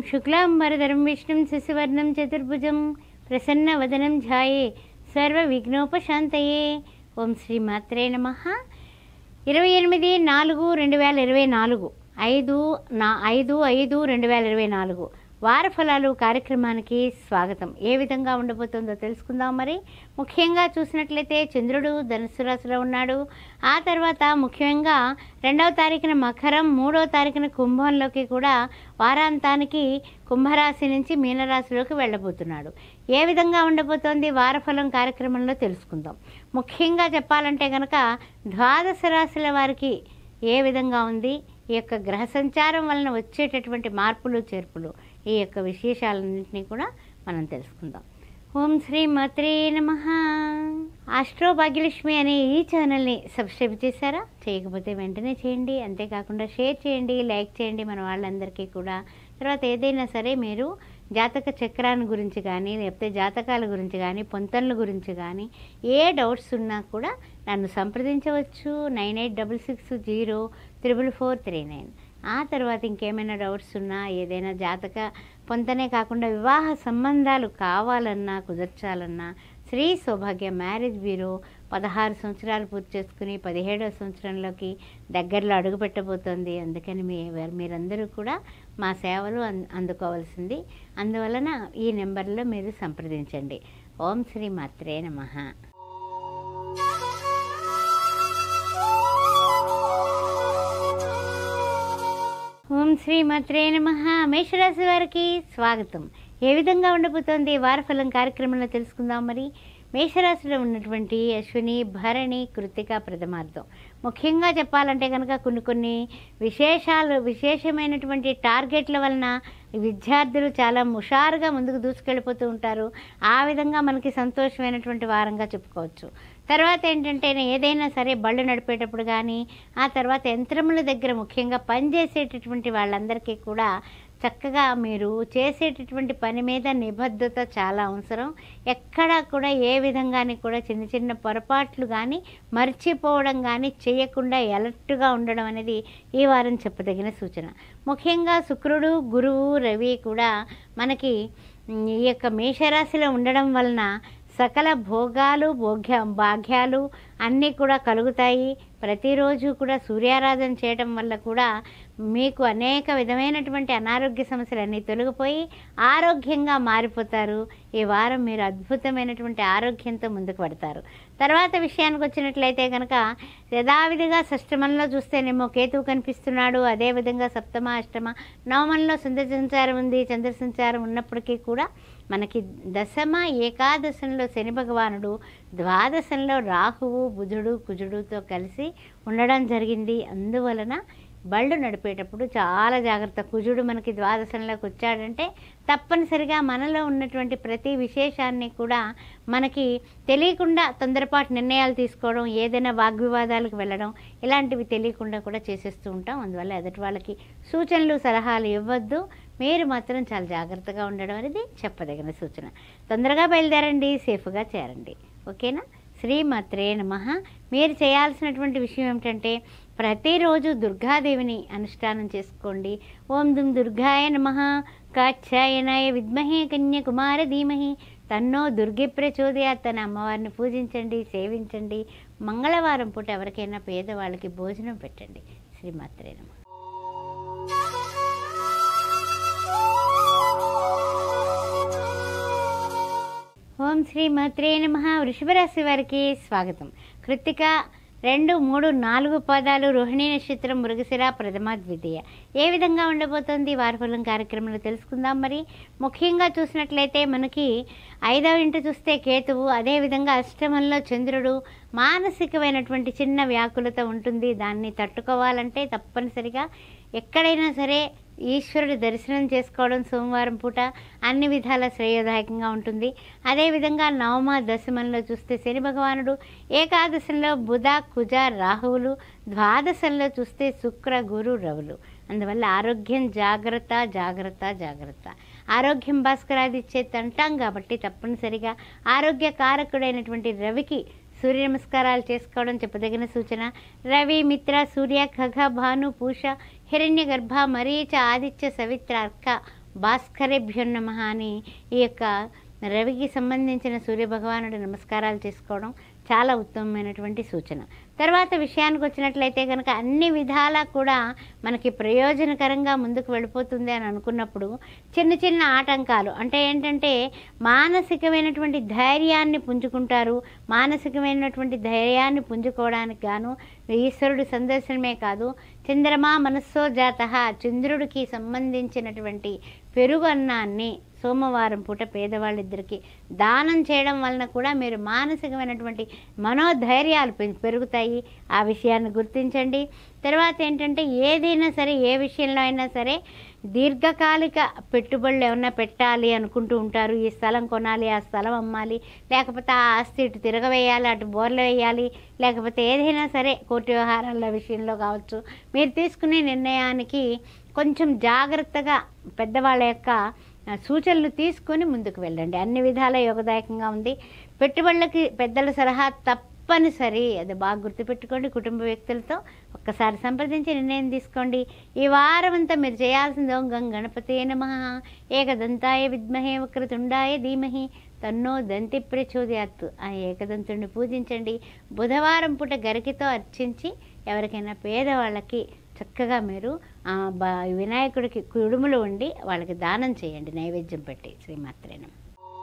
శుక్లాంబరధరం విష్ణుం శశివర్ణం చతుర్భుజం ప్రసన్నవదనం ధ్యాయే సర్వవిఘ్నోపశాంతయే ఓం శ్రీ మాత్రే నమ ఇరవై ఎనిమిది నాలుగు రెండు వేల ఇరవై నాలుగు ఐదు నా ఐదు ఐదు రెండు వేల ఇరవై నాలుగు వార ఫలాలు కార్యక్రమానికి స్వాగతం ఏ విధంగా ఉండబోతుందో తెలుసుకుందాం మరి ముఖ్యంగా చూసినట్లయితే చంద్రుడు ధనుసు రాశిలో ఉన్నాడు ఆ తర్వాత ముఖ్యంగా రెండవ తారీఖున మకరం మూడవ తారీఖున కుంభంలోకి కూడా వారాంతానికి కుంభరాశి నుంచి మీనరాశిలోకి వెళ్ళబోతున్నాడు ఏ విధంగా ఉండబోతోంది వారఫలం కార్యక్రమంలో తెలుసుకుందాం ముఖ్యంగా చెప్పాలంటే కనుక ద్వాదశ రాశుల వారికి ఏ విధంగా ఉంది ఈ యొక్క గ్రహ సంచారం వలన వచ్చేటటువంటి మార్పులు చేర్పులు ఈ యొక్క విశేషాలన్నింటినీ కూడా మనం తెలుసుకుందాం ఓం శ్రీ మాత్రే నమ ఆస్ట్రో భాగ్యలక్ష్మి అనే ఈ ఛానల్ని సబ్స్క్రైబ్ చేశారా చేయకపోతే వెంటనే చేయండి అంతేకాకుండా షేర్ చేయండి లైక్ చేయండి మన వాళ్ళందరికీ కూడా తర్వాత ఏదైనా సరే మీరు జాతక చక్రాన్ని గురించి కానీ లేకపోతే జాతకాల గురించి కానీ పొంతన్ల గురించి కానీ ఏ డౌట్స్ ఉన్నా కూడా నన్ను సంప్రదించవచ్చు nine eight double six zero triple four three nine ఆ తర్వాత ఇంకేమైనా డౌట్స్ ఉన్నా ఏదైనా జాతక పొంతనే కాకుండా వివాహ సంబంధాలు కావాలన్నా కుదర్చాలన్నా శ్రీ సౌభాగ్య మ్యారేజ్ బ్యూరో పదహారు సంవత్సరాలు పూర్తి చేసుకుని పదిహేడవ సంవత్సరంలోకి దగ్గరలో అడుగు పెట్టబోతోంది అందుకని మీ మీరందరూ కూడా మా సేవలు అం అందుకోవాల్సింది అందువలన ఈ నెంబర్లో మీరు సంప్రదించండి ఓం శ్రీ మాత్రే నమః ఓం శ్రీ మాత్రే నమ మేషరాశి వారికి స్వాగతం ఏ విధంగా ఉండబోతోంది వారఫలం కార్యక్రమంలో తెలుసుకుందాం మరి మేషరాశిలో ఉన్నటువంటి అశ్విని భరణి కృతిక ప్రథమార్థం ముఖ్యంగా చెప్పాలంటే కనుక కొన్ని కొన్ని విశేషాలు విశేషమైనటువంటి టార్గెట్ల వలన విద్యార్థులు చాలా హుషారుగా ముందుకు దూసుకెళ్ళిపోతూ ఉంటారు ఆ విధంగా మనకి సంతోషమైనటువంటి వారంగా చెప్పుకోవచ్చు తర్వాత ఏంటంటే ఏదైనా సరే బళ్ళు నడిపేటప్పుడు కానీ ఆ తర్వాత యంత్రముల దగ్గర ముఖ్యంగా పనిచేసేటటువంటి వాళ్ళందరికీ కూడా చక్కగా మీరు చేసేటటువంటి పని మీద నిబద్ధత చాలా అవసరం ఎక్కడా కూడా ఏ విధంగాని కూడా చిన్న చిన్న పొరపాట్లు కానీ మర్చిపోవడం కానీ చేయకుండా ఎలర్ట్గా ఉండడం అనేది ఈ వారం చెప్పదగిన సూచన ముఖ్యంగా శుక్రుడు గురువు రవి కూడా మనకి ఈ యొక్క మేషరాశిలో ఉండడం వలన సకల భోగాలు భోగ్య భాగ్యాలు అన్నీ కూడా కలుగుతాయి ప్రతిరోజు కూడా సూర్యారాధన చేయడం వల్ల కూడా మీకు అనేక విధమైనటువంటి అనారోగ్య సమస్యలు అన్నీ తొలగిపోయి ఆరోగ్యంగా మారిపోతారు ఈ వారం మీరు అద్భుతమైనటువంటి ఆరోగ్యంతో ముందుకు పడతారు తర్వాత విషయానికి వచ్చినట్లయితే కనుక యథావిధిగా షష్టమంలో చూస్తేనేమో కేతువు కనిపిస్తున్నాడు అదేవిధంగా సప్తమ అష్టమ నవమంలో చంద్ర సంచారం ఉంది చంద్ర సంచారం ఉన్నప్పటికీ కూడా మనకి దశమ ఏకాదశంలో శని భగవానుడు ద్వాదశంలో రాహువు బుధుడు కుజుడుతో కలిసి ఉండడం జరిగింది అందువలన బళ్ళు నడిపేటప్పుడు చాలా జాగ్రత్త కుజుడు మనకి ద్వాదశంలోకి వచ్చాడంటే తప్పనిసరిగా మనలో ఉన్నటువంటి ప్రతి విశేషాన్ని కూడా మనకి తెలియకుండా తొందరపాటు నిర్ణయాలు తీసుకోవడం ఏదైనా వాగ్వివాదాలకు వెళ్ళడం ఇలాంటివి తెలియకుండా కూడా చేసేస్తూ ఉంటాం అందువల్ల ఎదుటి వాళ్ళకి సూచనలు సలహాలు ఇవ్వద్దు మీరు మాత్రం చాలా జాగ్రత్తగా ఉండడం అనేది చెప్పదగిన సూచన తొందరగా బయలుదేరండి సేఫ్గా చేరండి ఓకేనా శ్రీమాత్రే నమ మీరు చేయాల్సినటువంటి విషయం ఏమిటంటే ప్రతిరోజు దుర్గాదేవిని అనుష్ఠానం చేసుకోండి ఓం దుమ్ దుర్గాయ నమ కాచ్యాయనాయ విద్మహే కన్యకుమార ధీమహి తన్నో దుర్గి ప్రచోదయ తన అమ్మవారిని పూజించండి సేవించండి మంగళవారం పూట ఎవరికైనా పేదవాళ్ళకి భోజనం పెట్టండి శ్రీమాత్రే నమ ఓం శ్రీ మాత్రే నమ వృషభరాశి వారికి స్వాగతం కృత్తిక రెండు మూడు నాలుగు పదాలు రోహిణి నక్షత్రం మృగశిర ప్రథమ ద్వితీయ ఏ విధంగా ఉండబోతోంది వారఫలం కార్యక్రమంలో తెలుసుకుందాం మరి ముఖ్యంగా చూసినట్లయితే మనకి ఐదవ ఇంటి చూస్తే కేతువు అదేవిధంగా అష్టమంలో చంద్రుడు మానసికమైనటువంటి చిన్న వ్యాకులత ఉంటుంది దాన్ని తట్టుకోవాలంటే తప్పనిసరిగా ఎక్కడైనా సరే ఈశ్వరుడి దర్శనం చేసుకోవడం సోమవారం పూట అన్ని విధాల శ్రేయోదాయకంగా ఉంటుంది అదేవిధంగా నవమ దశమంలో చూస్తే శని భగవానుడు ఏకాదశంలో బుధ కుజ రాహువులు ద్వాదశంలో చూస్తే శుక్ర గురు రవులు అందువల్ల ఆరోగ్యం జాగ్రత్త జాగ్రత్త జాగ్రత్త ఆరోగ్యం భాస్కరాదిచ్చే అంటాం కాబట్టి తప్పనిసరిగా ఆరోగ్య కారకుడైనటువంటి రవికి సూర్య నమస్కారాలు చేసుకోవడం చెప్పదగిన సూచన రవి మిత్ర సూర్య ఖగ భాను పూష హిరణ్య గర్భ మరీచ ఆదిత్య సవిత్ర అర్క భాస్కరేభ్యో నమ అని ఈ యొక్క రవికి సంబంధించిన సూర్యభగవానుడి నమస్కారాలు చేసుకోవడం చాలా ఉత్తమమైనటువంటి సూచన తర్వాత విషయానికి వచ్చినట్లయితే కనుక అన్ని విధాలా కూడా మనకి ప్రయోజనకరంగా ముందుకు వెళ్ళిపోతుంది అని అనుకున్నప్పుడు చిన్న చిన్న ఆటంకాలు అంటే ఏంటంటే మానసికమైనటువంటి ధైర్యాన్ని పుంజుకుంటారు మానసికమైనటువంటి ధైర్యాన్ని పుంజుకోవడానికి గాను ఈశ్వరుడి సందర్శనమే కాదు చంద్రమా మనస్సో జాత చంద్రుడికి సంబంధించినటువంటి పెరుగు అన్నాన్ని సోమవారం పూట పేదవాళ్ళిద్దరికి దానం చేయడం వలన కూడా మీరు మానసికమైనటువంటి మనోధైర్యాలు పె- పెరుగుతాయి ఆ విషయాన్ని గుర్తించండి తర్వాత ఏంటంటే ఏదైనా సరే ఏ విషయంలో అయినా సరే దీర్ఘకాలిక పెట్టుబడులు ఏమన్నా పెట్టాలి అనుకుంటూ ఉంటారు ఈ స్థలం కొనాలి ఆ స్థలం అమ్మాలి లేకపోతే ఆ ఆస్తి ఇటు తిరగవేయాలి అటు బోర్లు వేయాలి లేకపోతే ఏదైనా సరే కోర్టు వ్యవహారాల విషయంలో కావచ్చు మీరు తీసుకునే నిర్ణయానికి కొంచెం జాగ్రత్తగా పెద్దవాళ్ళ యొక్క ఆ, సూచనలు తీసుకొని ముందుకు వెళ్ళండి అన్ని విధాల యోగదాయకంగా ఉంది పెట్టుబడులకి పెద్దల సలహా తప్పనిసరి అది బాగా గుర్తుపెట్టుకోండి కుటుంబ వ్యక్తులతో ఒక్కసారి సంప్రదించి నిర్ణయం తీసుకోండి ఈ వారం అంతా మీరు చేయాల్సింది ఓం గం గణపతే నమ ఏకదంతాయ విద్మహే వక్రతుండాయ ధీమహి తన్నో దంతి ప్రచోదయాత్తు ఆ ఏకదంతుడిని పూజించండి బుధవారం పూట గరికితో అర్చించి ఎవరికైనా పేదవాళ్ళకి చక్కగా మీరు ఆ, బ- వినాయకుడికి కుడుములు వండి వాళ్ళకి దానం చేయండి నైవేద్యం పెట్టి శ్రీమాత్రేనం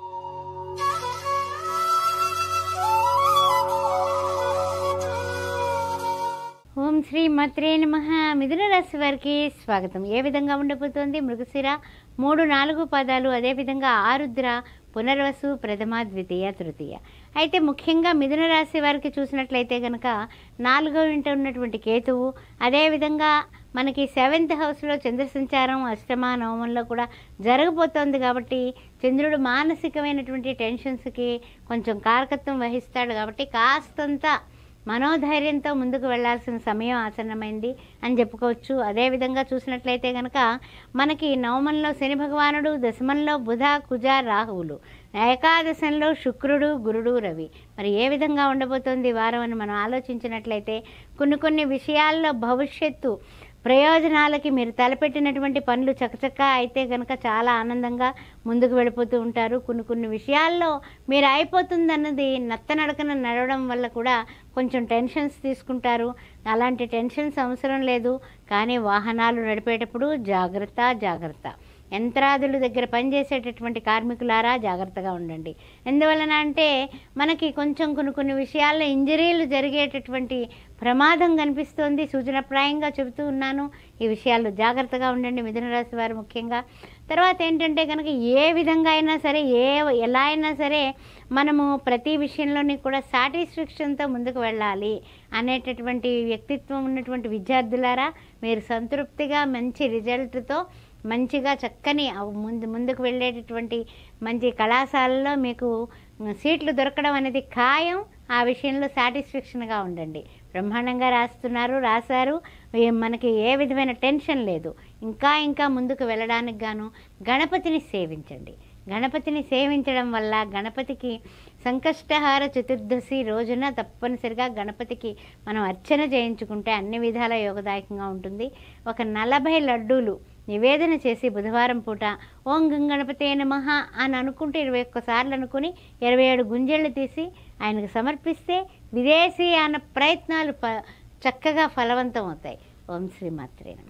ఓం శ్రీ మత్రే నమ మిథున రాశి వారికి స్వాగతం ఏ విధంగా ఉండబోతోంది మృగశిర మూడు నాలుగు పదాలు అదేవిధంగా ఆరుద్ర పునర్వసు ప్రథమ ద్వితీయ తృతీయ అయితే ముఖ్యంగా మిథున రాశి వారికి చూసినట్లయితే కనుక నాలుగో ఇంట ఉన్నటువంటి కేతువు అదేవిధంగా మనకి సెవెంత్ హౌస్లో చంద్ర సంచారం అష్టమ నవమంలో కూడా జరగబోతోంది కాబట్టి చంద్రుడు మానసికమైనటువంటి టెన్షన్స్కి కొంచెం కారకత్వం వహిస్తాడు కాబట్టి కాస్తంత మనోధైర్యంతో ముందుకు వెళ్ళాల్సిన సమయం ఆసన్నమైంది అని చెప్పుకోవచ్చు అదేవిధంగా చూసినట్లయితే కనుక మనకి నవమంలో శని భగవానుడు దశమంలో బుధ కుజ రాహువులు ఏకాదశంలో శుక్రుడు గురుడు రవి మరి ఏ విధంగా ఉండబోతోంది ఈ వారం అని మనం ఆలోచించినట్లయితే కొన్ని కొన్ని విషయాల్లో భవిష్యత్తు ప్రయోజనాలకి మీరు తలపెట్టినటువంటి పనులు చకచక అయితే కనుక చాలా ఆనందంగా ముందుకు వెళ్ళిపోతూ ఉంటారు కొన్ని కొన్ని విషయాల్లో మీరు అయిపోతుందన్నది నత్తనడకన నడవడం వల్ల కూడా కొంచెం టెన్షన్స్ తీసుకుంటారు అలాంటి టెన్షన్స్ అవసరం లేదు కానీ వాహనాలు నడిపేటప్పుడు జాగ్రత్త జాగ్రత్త యంత్రాదుల దగ్గర పనిచేసేటటువంటి కార్మికులారా జాగ్రత్తగా ఉండండి ఎందువలన అంటే మనకి కొంచెం కొన్ని కొన్ని విషయాల్లో ఇంజరీలు జరిగేటటువంటి ప్రమాదం కనిపిస్తోంది సూచనప్రాయంగా చెబుతూ ఉన్నాను ఈ విషయాల్లో జాగ్రత్తగా ఉండండి మిథున రాశి వారు ముఖ్యంగా తర్వాత ఏంటంటే కనుక ఏ విధంగా అయినా సరే ఏ ఎలా అయినా సరే మనము ప్రతి విషయంలోని కూడా సాటిస్ఫాక్షన్తో ముందుకు వెళ్ళాలి అనేటటువంటి వ్యక్తిత్వం ఉన్నటువంటి విద్యార్థులారా మీరు సంతృప్తిగా మంచి రిజల్ట్తో మంచిగా చక్కని ఆ ముందు ముందుకు వెళ్ళేటటువంటి మంచి కళాశాలలో మీకు సీట్లు దొరకడం అనేది ఖాయం ఆ విషయంలో సాటిస్ఫాక్షన్గా ఉండండి బ్రహ్మాండంగా రాస్తున్నారు రాశారు ఏ- మనకి ఏ విధమైన టెన్షన్ లేదు ఇంకా ఇంకా ముందుకు వెళ్ళడానికి గాను గణపతిని సేవించండి గణపతిని సేవించడం వల్ల గణపతికి సంకష్టహార చతుర్దశి రోజున తప్పనిసరిగా గణపతికి మనం అర్చన చేయించుకుంటే అన్ని విధాల యోగదాయకంగా ఉంటుంది ఒక నలభై లడ్డూలు నివేదన చేసి బుధవారం పూట ఓం గంగణపతే నమః అని అనుకుంటే ఇరవై ఒక్కసార్లు అనుకుని ఇరవై ఏడు గుంజళ్ళు తీసి ఆయనకు సమర్పిస్తే విదేశీయాన ప్రయత్నాలు ప చక్కగా ఫలవంతం అవుతాయి ఓం శ్రీ మాత్రే నమః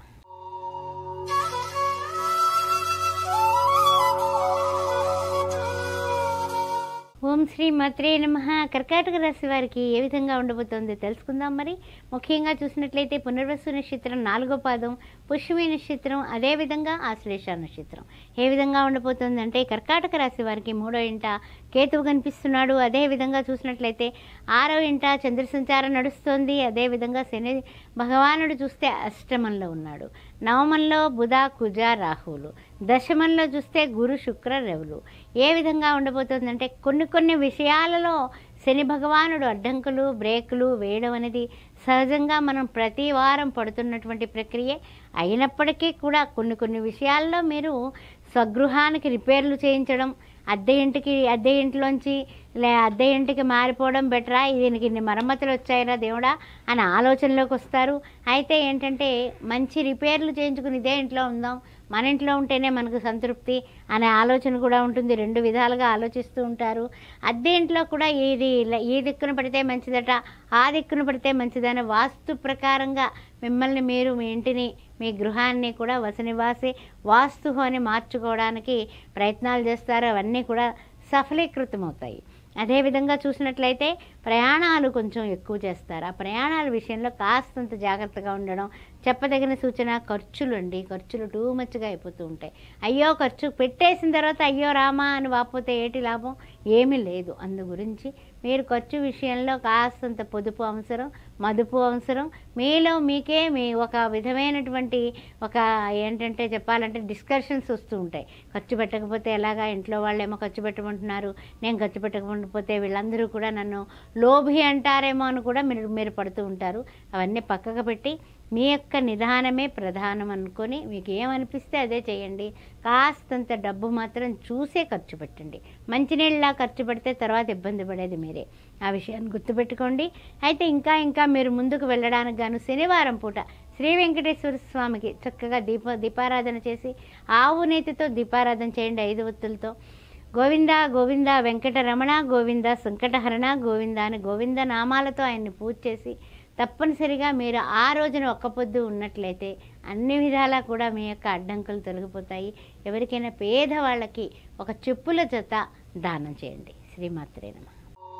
ఓం శ్రీ మత్రే నమ కర్కాటక రాశి వారికి ఏ విధంగా ఉండబోతోంది తెలుసుకుందాం మరి ముఖ్యంగా చూసినట్లయితే పునర్వసు నక్షత్రం నాలుగో పాదం పుష్యమి నక్షత్రం అదేవిధంగా ఆశ్లేష నక్షత్రం ఏ విధంగా ఉండబోతోంది అంటే కర్కాటక రాశి వారికి మూడో ఇంట కేతువు కనిపిస్తున్నాడు అదే విధంగా చూసినట్లయితే ఆరో ఇంట చంద్ర సంచారం నడుస్తోంది అదేవిధంగా శని భగవానుడు చూస్తే అష్టమంలో ఉన్నాడు నవమంలో బుధ కుజ రాహువులు దశమంలో చూస్తే గురు శుక్ర రవులు ఏ విధంగా ఉండబోతుందంటే కొన్ని కొన్ని విషయాలలో శని భగవానుడు అడ్డంకులు బ్రేకులు వేయడం అనేది సహజంగా మనం ప్రతి వారం పడుతున్నటువంటి ప్రక్రియ అయినప్పటికీ కూడా కొన్ని కొన్ని విషయాల్లో మీరు స్వగృహానికి రిపేర్లు చేయించడం అద్దె ఇంటికి అద్దె ఇంట్లోంచి లే అద్దె ఇంటికి మారిపోవడం బెటరా దీనికి ఇన్ని మరమ్మతులు వచ్చాయిరా దేవుడా అని ఆలోచనలోకి వస్తారు అయితే ఏంటంటే మంచి రిపేర్లు చేయించుకుని ఇదే ఇంట్లో ఉందాం మన ఇంట్లో ఉంటేనే మనకు సంతృప్తి అనే ఆలోచన కూడా ఉంటుంది రెండు విధాలుగా ఆలోచిస్తూ ఉంటారు అద్దె ఇంట్లో కూడా ఇది ఇలా- ఈ దిక్కున పడితే మంచిదట ఆ దిక్కున పడితే మంచిదని వాస్తు ప్రకారంగా మిమ్మల్ని మీరు మీ ఇంటిని మీ గృహాన్ని కూడా వసనివాసి వాస్తు అని మార్చుకోవడానికి ప్రయత్నాలు చేస్తారు అవన్నీ కూడా సఫలీకృతమవుతాయి అదేవిధంగా చూసినట్లయితే ప్రయాణాలు కొంచెం ఎక్కువ చేస్తారు ఆ ప్రయాణాల విషయంలో కాస్తంత జాగ్రత్తగా ఉండడం చెప్పదగిన సూచన ఖర్చులు అండి ఖర్చులు టూ మచ్గా అయిపోతూ ఉంటాయి అయ్యో ఖర్చు పెట్టేసిన తర్వాత అయ్యో రామా అని వాపోతే ఏటి లాభం ఏమీ లేదు అందు గురించి మీరు ఖర్చు విషయంలో కాస్తంత పొదుపు అవసరం మదుపు అవసరం మీలో మీకే మీ ఒక విధమైనటువంటి ఒక ఏంటంటే చెప్పాలంటే డిస్కషన్స్ వస్తూ ఉంటాయి ఖర్చు పెట్టకపోతే ఎలాగా ఇంట్లో వాళ్ళేమో ఖర్చు పెట్టమంటున్నారు నేను ఖర్చు పెట్టకపోతే వీళ్ళందరూ కూడా నన్ను లోభి అంటారేమో అని కూడా మీరు మీరు పడుతూ ఉంటారు అవన్నీ పక్కకు పెట్టి మీ యొక్క నిదానమే ప్రధానం అనుకొని మీకు ఏమనిపిస్తే అదే చేయండి కాస్తంత డబ్బు మాత్రం చూసే ఖర్చు పెట్టండి మంచినీళ్ళలా ఖర్చు పెడితే తర్వాత ఇబ్బంది పడేది మీరే ఆ విషయాన్ని గుర్తుపెట్టుకోండి అయితే ఇంకా ఇంకా మీరు ముందుకు వెళ్ళడానికి గాను శనివారం పూట శ్రీ వెంకటేశ్వర స్వామికి చక్కగా దీప దీపారాధన చేసి ఆవు నేతితో దీపారాధన చేయండి ఐదు ఒత్తులతో గోవింద గోవింద వెంకటరమణ గోవింద సంకటహరణ గోవింద అని గోవింద నామాలతో ఆయన్ని పూజ చేసి తప్పనిసరిగా మీరు ఆ రోజున ఒక్క పొద్దు ఉన్నట్లయితే అన్ని విధాలా కూడా మీ యొక్క అడ్డంకులు తొలగిపోతాయి ఎవరికైనా పేదవాళ్ళకి ఒక చెప్పుల జత దానం చేయండి శ్రీమాత్రే నమ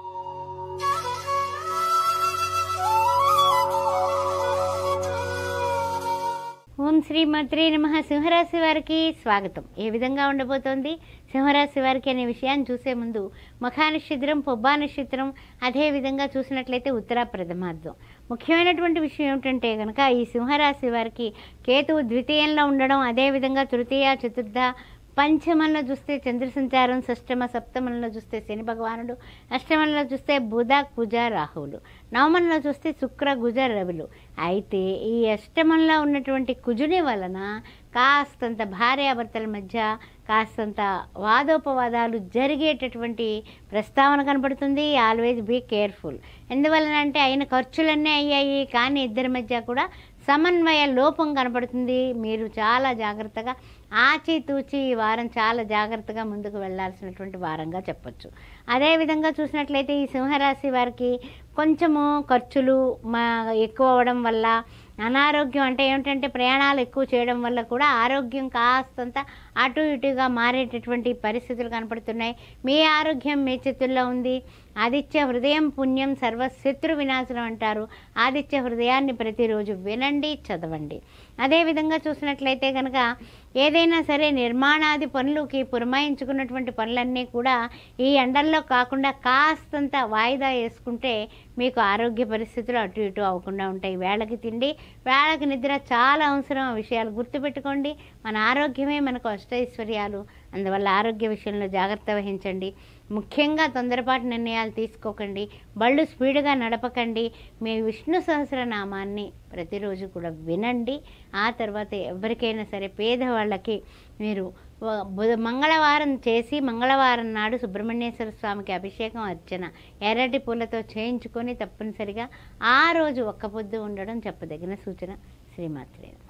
ఓం శ్రీ మంత్రి నమ సింహరాశి వారికి స్వాగతం ఏ విధంగా ఉండబోతోంది సింహరాశి వారికి అనే విషయాన్ని చూసే ముందు మఖా నక్షత్రం పొబ్బా నక్షత్రం అదే విధంగా చూసినట్లయితే ఉత్తర ప్రథమార్థం ముఖ్యమైనటువంటి విషయం ఏమిటంటే కనుక ఈ సింహరాశి వారికి కేతువు ద్వితీయంలో ఉండడం అదేవిధంగా తృతీయ చతుర్థ పంచమంలో చూస్తే చంద్ర సంచారం షష్టమ సప్తమంలో చూస్తే శని భగవానుడు అష్టమంలో చూస్తే బుధ కుజ రాహువులు నవమంలో చూస్తే శుక్ర గుజ రవులు అయితే ఈ అష్టమంలో ఉన్నటువంటి కుజుని వలన కాస్తంత భార్యాభర్తల మధ్య కాస్తంత వాదోపవాదాలు జరిగేటటువంటి ప్రస్తావన కనపడుతుంది ఆల్వేజ్ బీ కేర్ఫుల్ ఎందువలన అంటే అయిన ఖర్చులన్నీ అయ్యాయి కానీ ఇద్దరి మధ్య కూడా సమన్వయ లోపం కనపడుతుంది మీరు చాలా జాగ్రత్తగా ఆచితూచి ఈ వారం చాలా జాగ్రత్తగా ముందుకు వెళ్ళాల్సినటువంటి వారంగా చెప్పొచ్చు అదేవిధంగా చూసినట్లయితే ఈ సింహరాశి వారికి కొంచెము ఖర్చులు మా ఎక్కువ అవ్వడం వల్ల అనారోగ్యం అంటే ఏమిటంటే ప్రయాణాలు ఎక్కువ చేయడం వల్ల కూడా ఆరోగ్యం కాస్తంత అటు ఇటుగా మారేటటువంటి పరిస్థితులు కనపడుతున్నాయి మీ ఆరోగ్యం మీ చేతుల్లో ఉంది ఆదిత్య హృదయం పుణ్యం సర్వశత్రు వినాశనం అంటారు ఆదిత్య హృదయాన్ని ప్రతిరోజు వినండి చదవండి అదేవిధంగా చూసినట్లయితే కనుక ఏదైనా సరే నిర్మాణాది పనులకి పురమాయించుకున్నటువంటి పనులన్నీ కూడా ఈ ఎండల్లో కాకుండా కాస్తంత వాయిదా వేసుకుంటే మీకు ఆరోగ్య పరిస్థితులు అటు ఇటు అవ్వకుండా ఉంటాయి వేళకి తిండి వేళకి నిద్ర చాలా అవసరం ఆ విషయాలు గుర్తుపెట్టుకోండి మన ఆరోగ్యమే మనకు అష్టైశ్వర్యాలు అందువల్ల ఆరోగ్య విషయంలో జాగ్రత్త వహించండి ముఖ్యంగా తొందరపాటు నిర్ణయాలు తీసుకోకండి బళ్ళు స్పీడ్గా నడపకండి మీ విష్ణు సహస్రనామాన్ని ప్రతిరోజు కూడా వినండి ఆ తర్వాత ఎవరికైనా సరే పేదవాళ్ళకి మీరు వ- బుధ మంగళవారం చేసి మంగళవారం నాడు సుబ్రహ్మణ్యేశ్వర స్వామికి అభిషేకం అర్చన ఎర్రటి పూలతో చేయించుకొని తప్పనిసరిగా ఆ రోజు ఒక్క పొద్దు ఉండడం చెప్పదగిన సూచన శ్రీమాత్రే నమః.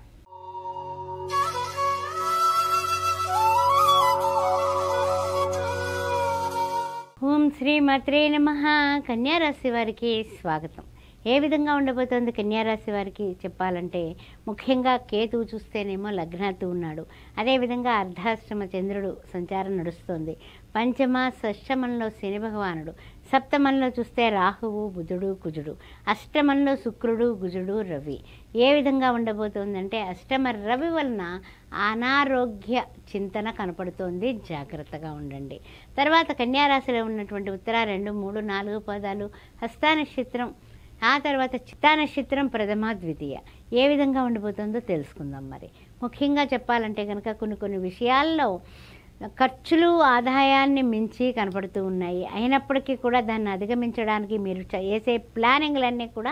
ఓం శ్రీ మాత్రే నమ కన్యారాశి వారికి స్వాగతం ఏ విధంగా ఉండబోతోంది కన్యారాశి వారికి చెప్పాలంటే ముఖ్యంగా కేతువు చూస్తేనేమో లగ్నాతు ఉన్నాడు అదేవిధంగా అర్ధాశ్రమ చంద్రుడు సంచారం నడుస్తోంది పంచమ షష్టమంలో శని భగవానుడు సప్తమంలో చూస్తే రాహువు బుధుడు కుజుడు అష్టమంలో శుక్రుడు గుజుడు రవి ఏ విధంగా ఉండబోతోందంటే అష్టమ రవి వలన అనారోగ్య చింతన కనపడుతోంది జాగ్రత్తగా ఉండండి తర్వాత కన్యారాశిలో ఉన్నటువంటి ఉత్తర రెండు మూడు నాలుగు పదాలు హస్త నక్షత్రం ఆ తర్వాత చిత్తా నక్షత్రం ప్రథమ ద్వితీయ ఏ విధంగా ఉండిపోతుందో తెలుసుకుందాం మరి ముఖ్యంగా చెప్పాలంటే కనుక కొన్ని కొన్ని విషయాల్లో ఖర్చులు ఆదాయాన్ని మించి కనపడుతూ ఉన్నాయి అయినప్పటికీ కూడా దాన్ని అధిగమించడానికి మీరు చ- చేసే ప్లానింగ్లన్నీ కూడా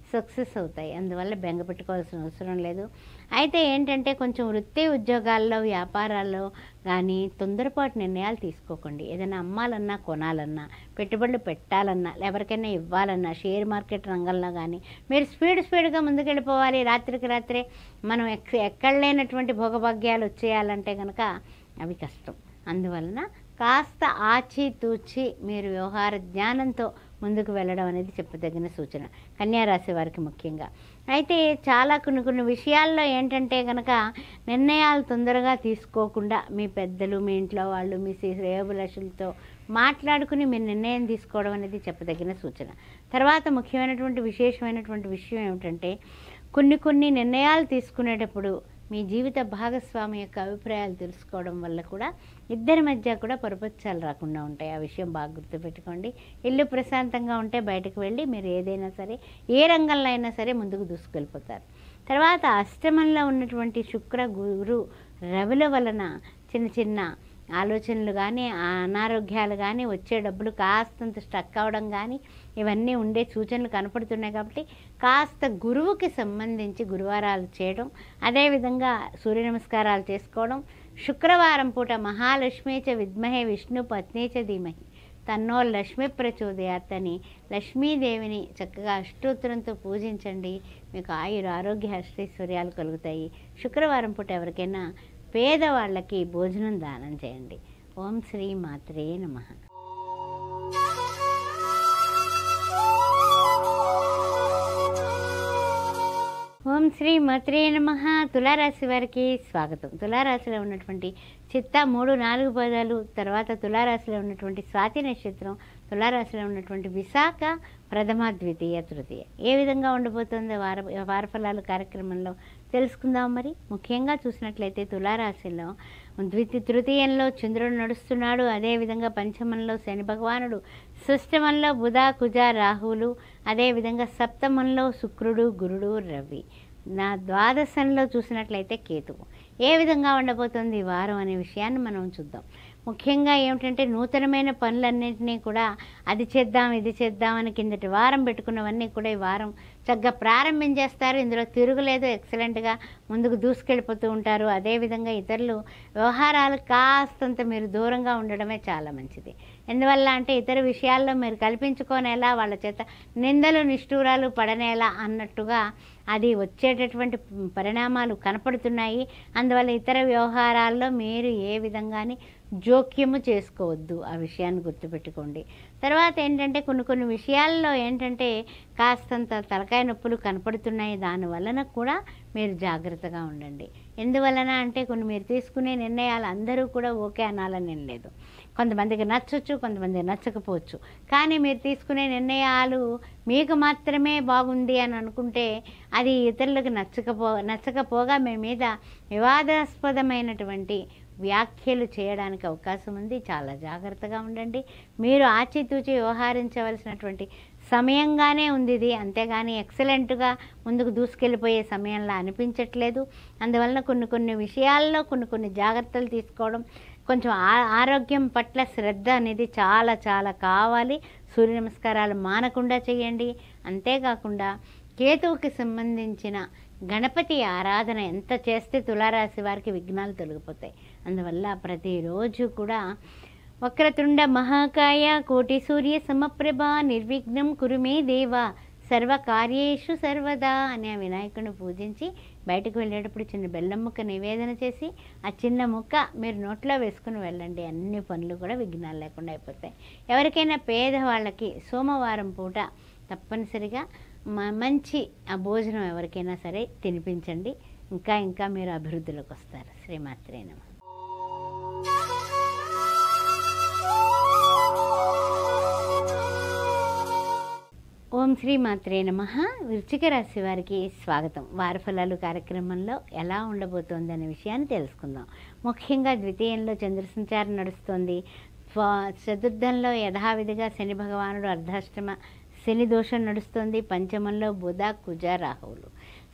సక్సెస్ అవుతాయి అందువల్ల బెంగ పెట్టుకోవాల్సిన అవసరం లేదు అయితే ఏంటంటే కొంచెం వృత్తి ఉద్యోగాల్లో వ్యాపారాల్లో కానీ తొందరపాటు నిర్ణయాలు తీసుకోకండి ఏదైనా అమ్మాలన్నా కొనాలన్నా పెట్టుబడులు పెట్టాలన్నా ఎవరికైనా ఇవ్వాలన్నా షేర్ మార్కెట్ రంగంలో కానీ మీరు స్పీడ్ స్పీడ్గా ముందుకెళ్ళిపోవాలి రాత్రికి రాత్రే మనం ఎక్క ఎక్కడ లేనటువంటి భోగభాగ్యాలు వచ్చేయాలంటే కనుక అవి కష్టం అందువలన కాస్త ఆచితూచి మీరు వ్యవహార జ్ఞానంతో ముందుకు వెళ్ళడం అనేది చెప్పదగిన సూచన కన్యారాశి వారికి ముఖ్యంగా అయితే చాలా కొన్ని కొన్ని విషయాల్లో ఏంటంటే కనుక నిర్ణయాలు తొందరగా తీసుకోకుండా మీ పెద్దలు మీ ఇంట్లో వాళ్ళు మీ శ్రేయోభిలాషులతో మాట్లాడుకుని మీరు నిర్ణయం తీసుకోవడం అనేది చెప్పదగిన సూచన తర్వాత ముఖ్యమైనటువంటి విశేషమైనటువంటి విషయం ఏమిటంటే కొన్ని కొన్ని నిర్ణయాలు తీసుకునేటప్పుడు మీ జీవిత భాగస్వామి యొక్క అభిప్రాయాలు తెలుసుకోవడం వల్ల కూడా ఇద్దరి మధ్య కూడా పొరపచ్చాలు రాకుండా ఉంటాయి ఆ విషయం బాగా గుర్తుపెట్టుకోండి ఇల్లు ప్రశాంతంగా ఉంటే బయటకు వెళ్ళి మీరు ఏదైనా సరే ఏ రంగంలో అయినా సరే ముందుకు దూసుకెళ్ళిపోతారు తర్వాత అష్టమంలో ఉన్నటువంటి శుక్ర గురు రవుల వలన చిన్న చిన్న ఆలోచనలు కానీ అనారోగ్యాలు కానీ వచ్చే డబ్బులు కాస్తంత స్టక్ అవ్వడం కానీ ఇవన్నీ ఉండే సూచనలు కనపడుతున్నాయి కాబట్టి కాస్త గురువుకి సంబంధించి గురువారాలు చేయడం అదేవిధంగా సూర్య నమస్కారాలు చేసుకోవడం శుక్రవారం పూట మహాలక్ష్మీచ విద్మహే విష్ణు పత్నీచ ధీమహి తన్నో లక్ష్మి ప్రచోదయాత్ అని లక్ష్మీదేవిని చక్కగా అష్టోత్తరంతో పూజించండి మీకు ఆయుర ఆరోగ్య అష్టైశ్వర్యాలు కలుగుతాయి శుక్రవారం పూట ఎవరికైనా పేదవాళ్ళకి భోజనం దానం చేయండి ఓం శ్రీ మాత్రే నమః ఓం శ్రీ మత్రే నమ తులారాశి వారికి స్వాగతం తులారాశిలో ఉన్నటువంటి చిత్త మూడు నాలుగు పదాలు తర్వాత తులారాశిలో ఉన్నటువంటి స్వాతి నక్షత్రం తులారాశిలో ఉన్నటువంటి విశాఖ ప్రథమ ద్వితీయ తృతీయ ఏ విధంగా ఉండబోతుందో వార వారఫలాలు కార్యక్రమంలో తెలుసుకుందాం మరి ముఖ్యంగా చూసినట్లయితే తులారాశిలో ద్వితీయ తృతీయంలో చంద్రుడు నడుస్తున్నాడు అదేవిధంగా పంచమంలో శని భగవానుడు షష్టమంలో బుధ కుజ రాహువులు అదేవిధంగా సప్తమంలో శుక్రుడు గురుడు రవి నా ద్వాదశంలో చూసినట్లయితే కేతువు ఏ విధంగా ఉండబోతుంది ఈ వారం అనే విషయాన్ని మనం చూద్దాం ముఖ్యంగా ఏమిటంటే నూతనమైన పనులన్నింటినీ కూడా అది చేద్దాం ఇది చేద్దాం అని కిందటి వారం పెట్టుకున్నవన్నీ కూడా ఈ వారం చక్కగా ప్రారంభించేస్తారు ఇందులో తిరుగులేదు ఎక్సలెంట్గా ముందుకు దూసుకెళ్ళిపోతూ ఉంటారు అదేవిధంగా ఇతరులు వ్యవహారాలు కాస్తంత మీరు దూరంగా ఉండడమే చాలా మంచిది ఎందువల్ల అంటే ఇతర విషయాల్లో మీరు కల్పించుకోనేలా వాళ్ళ చేత నిందలు నిష్ఠూరాలు పడనేలా అన్నట్టుగా అది వచ్చేటటువంటి పరిణామాలు కనపడుతున్నాయి అందువల్ల ఇతర వ్యవహారాల్లో మీరు ఏ విధంగాని జోక్యము చేసుకోవద్దు ఆ విషయాన్ని గుర్తుపెట్టుకోండి తర్వాత ఏంటంటే కొన్ని కొన్ని విషయాల్లో ఏంటంటే కాస్తంత తలకాయ నొప్పులు కనపడుతున్నాయి దాని వలన కూడా మీరు జాగ్రత్తగా ఉండండి ఎందువలన అంటే కొన్ని మీరు తీసుకునే నిర్ణయాలు అందరూ కూడా ఓకే అనాలని ఏం లేదు కొంతమందికి నచ్చొచ్చు కొంతమందికి నచ్చకపోవచ్చు కానీ మీరు తీసుకునే నిర్ణయాలు మీకు మాత్రమే బాగుంది అని అనుకుంటే అది ఇతరులకు నచ్చకపో నచ్చకపోగా మీ మీద వివాదాస్పదమైనటువంటి వ్యాఖ్యలు చేయడానికి అవకాశం ఉంది చాలా జాగ్రత్తగా ఉండండి మీరు ఆచితూచి వ్యవహరించవలసినటువంటి సమయంగానే ఉంది ఇది అంతేగాని ఎక్సలెంట్గా ముందుకు దూసుకెళ్ళిపోయే సమయంలో అనిపించట్లేదు అందువలన కొన్ని కొన్ని విషయాల్లో కొన్ని కొన్ని జాగ్రత్తలు తీసుకోవడం కొంచెం ఆ- ఆరోగ్యం పట్ల శ్రద్ధ అనేది చాలా చాలా కావాలి సూర్య నమస్కారాలు మానకుండా చేయండి అంతేకాకుండా కేతువుకి సంబంధించిన గణపతి ఆరాధన ఎంత చేస్తే తులారాశి వారికి విఘ్నాలు తొలగిపోతాయి అందువల్ల ప్రతిరోజు కూడా వక్రతుండ మహాకాయ కోటి సూర్య సమప్రభ నిర్విఘ్నం కురుమే దేవ సర్వకార్యేషు సర్వదా అనే ఆ వినాయకుడిని పూజించి బయటకు వెళ్ళేటప్పుడు చిన్న బెల్లం ముక్క నివేదన చేసి ఆ చిన్న ముక్క మీరు నోట్లో వేసుకుని వెళ్ళండి అన్ని పనులు కూడా విఘ్నాలు లేకుండా అయిపోతాయి ఎవరికైనా పేదవాళ్ళకి సోమవారం పూట తప్పనిసరిగా మ- మంచి ఆ భోజనం ఎవరికైనా సరే తినిపించండి ఇంకా ఇంకా మీరు అభివృద్ధిలోకి వస్తారు శ్రీమాత్రే నమ ఓం శ్రీ మాత్రే నమ వృశ్చిక రాశి వారికి స్వాగతం వారఫలాలు కార్యక్రమంలో ఎలా ఉండబోతోంది అనే విషయాన్ని తెలుసుకుందాం ముఖ్యంగా ద్వితీయంలో చంద్ర సంచారం నడుస్తోంది స్వ- చతుర్థంలో యథావిధిగా శని భగవానుడు అర్ధాష్టమ శని దోషం నడుస్తుంది పంచమంలో బుధ కుజ రాహువులు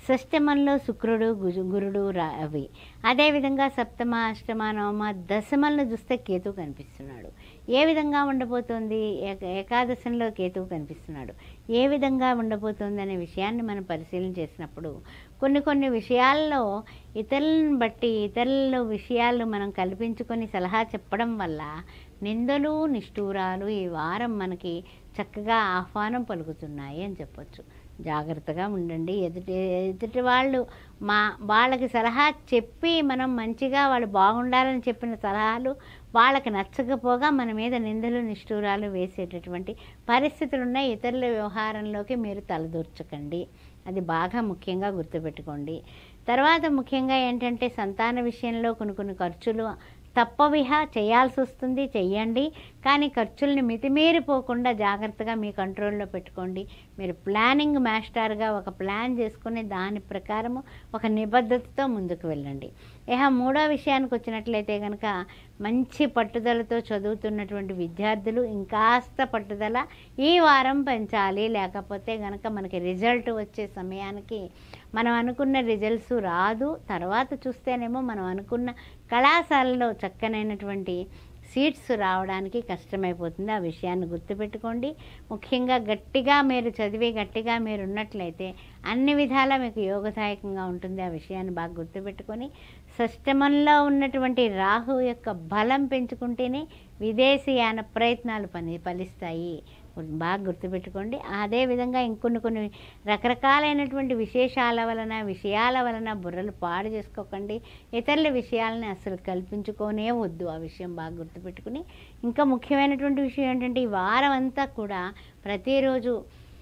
షష్టమంలో శుక్రుడు గుజు గురుడు రవి అదేవిధంగా సప్తమ అష్టమ నవమ దశమంలో చూస్తే కేతు కనిపిస్తున్నాడు ఏ విధంగా ఉండబోతోంది ఏక- ఏకాదశంలో కేతువు కనిపిస్తున్నాడు ఏ విధంగా ఉండబోతోంది అనే విషయాన్ని మనం పరిశీలన చేసినప్పుడు కొన్ని కొన్ని విషయాల్లో ఇతరులను బట్టి ఇతరుల విషయాలు మనం కల్పించుకొని సలహా చెప్పడం వల్ల నిందలు నిష్ఠూరాలు ఈ వారం మనకి చక్కగా ఆహ్వానం పలుకుతున్నాయి అని చెప్పొచ్చు జాగ్రత్తగా ఉండండి ఎదుటి ఎదుటి వాళ్ళు మా వాళ్ళకి సలహా చెప్పి మనం మంచిగా వాళ్ళు బాగుండాలని చెప్పిన సలహాలు వాళ్ళకి నచ్చకపోగా మన మీద నిందలు నిష్ఠూరాలు వేసేటటువంటి పరిస్థితులు ఉన్నాయి ఇతరుల వ్యవహారంలోకి మీరు తలదూర్చకండి అది బాగా ముఖ్యంగా గుర్తుపెట్టుకోండి తర్వాత ముఖ్యంగా ఏంటంటే సంతాన విషయంలో కొన్ని కొన్ని ఖర్చులు తప్పవిహ చేయాల్సి వస్తుంది చెయ్యండి కానీ ఖర్చుల్ని మితిమీరిపోకుండా జాగ్రత్తగా మీ కంట్రోల్లో పెట్టుకోండి మీరు ప్లానింగ్ మాస్టర్గా ఒక ప్లాన్ చేసుకుని దాని ప్రకారము ఒక నిబద్ధతతో ముందుకు వెళ్ళండి ఇహ మూడో విషయానికి వచ్చినట్లయితే కనుక మంచి పట్టుదలతో చదువుతున్నటువంటి విద్యార్థులు ఇంకాస్త పట్టుదల ఈ వారం పెంచాలి లేకపోతే కనుక మనకి రిజల్ట్ వచ్చే సమయానికి మనం అనుకున్న రిజల్ట్స్ రాదు తర్వాత చూస్తేనేమో మనం అనుకున్న కళాశాలలో చక్కనైనటువంటి సీట్స్ రావడానికి కష్టమైపోతుంది ఆ విషయాన్ని గుర్తుపెట్టుకోండి ముఖ్యంగా గట్టిగా మీరు చదివి గట్టిగా మీరు ఉన్నట్లయితే అన్ని విధాలా మీకు యోగదాయకంగా ఉంటుంది ఆ విషయాన్ని బాగా గుర్తుపెట్టుకొని షష్టమంలో ఉన్నటువంటి రాహు యొక్క బలం పెంచుకుంటేనే విదేశీయాన ప్రయత్నాలు పని ఫలిస్తాయి బాగా గుర్తుపెట్టుకోండి అదేవిధంగా ఇంకొన్ని కొన్ని రకరకాలైనటువంటి విశేషాల వలన విషయాల వలన బుర్రలు పాడు చేసుకోకండి ఇతరుల విషయాలని అసలు కల్పించుకోనే వద్దు ఆ విషయం బాగా గుర్తుపెట్టుకుని ఇంకా ముఖ్యమైనటువంటి విషయం ఏంటంటే ఈ వారం అంతా కూడా ప్రతిరోజు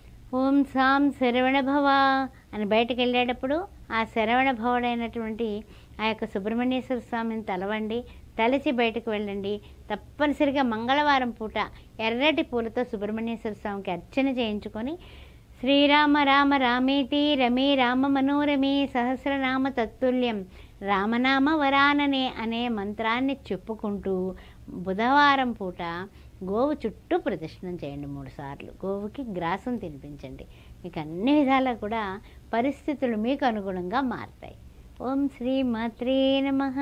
ఓం సాం శరవణ భవ అని బయటకు వెళ్ళేటప్పుడు ఆ శరవణ భవుడైనటువంటి ఆ యొక్క సుబ్రహ్మణ్యేశ్వర స్వామిని తలవండి తలచి బయటకు వెళ్ళండి తప్పనిసరిగా మంగళవారం పూట ఎర్రటి పూలతో సుబ్రహ్మణ్యేశ్వర స్వామికి అర్చన చేయించుకొని శ్రీరామ రామ రామేతి రమే రామ మనోరమే సహస్రనామ తత్తుల్యం రామనామ వరాననే అనే మంత్రాన్ని చెప్పుకుంటూ బుధవారం పూట గోవు చుట్టూ ప్రదక్షిణం చేయండి మూడు సార్లు గోవుకి గ్రాసం తినిపించండి మీకు అన్ని విధాలా కూడా పరిస్థితులు మీకు అనుగుణంగా మారుతాయి ఓం శ్రీ మాత్రే నమః